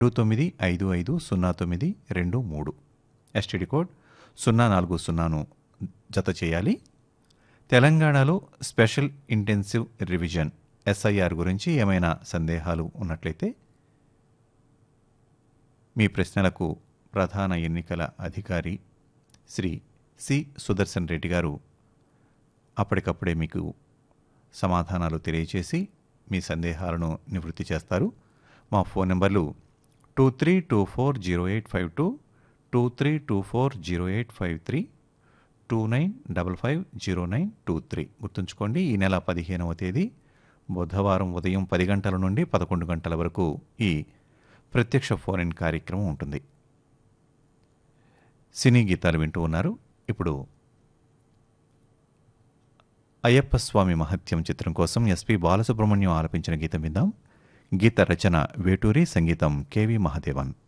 ఏడు తొమ్మిది ఐదు ఐదు సున్నా తొమ్మిది రెండు మూడు ఎస్టీడీ కోడ్ సున్నా నాలుగు సున్నాను జత చేయాలి తెలంగాణలో స్పెషల్ ఇంటెన్సివ్ రివిజన్ ఎస్ఐఆర్ గురించి ఏమైనా సందేహాలు ఉన్నట్లయితే మీ ప్రశ్నలకు ప్రధాన ఎన్నికల అధికారి శ్రీ సి సుదర్శన్ రెడ్డి గారు అప్పటికప్పుడే మీకు సమాధానాలు తెలియచేసి మీ సందేహాలను నివృత్తి చేస్తారు మా ఫోన్ నెంబర్లు two three two four zero eight five two two three two four zero eight five three two nine double five zero nine two three గుర్తుంచుకోండి ఈ నెల పదిహేనవ తేదీ బుధవారం ఉదయం పది గంటల నుండి పదకొండు గంటల వరకు ఈ ప్రత్యక్ష ఫోన్ ఇన్ కార్యక్రమం ఉంటుంది సినీ గీతాలు వింటూ ఉన్నారు ఇప్పుడు అయ్యప్ప స్వామి మహత్యం చిత్రం కోసం ఎస్పి బాలసుబ్రహ్మణ్యం ఆలపించిన గీతం విందాం గీత రచన వేటూరి సంగీతం కెవి మహదేవన్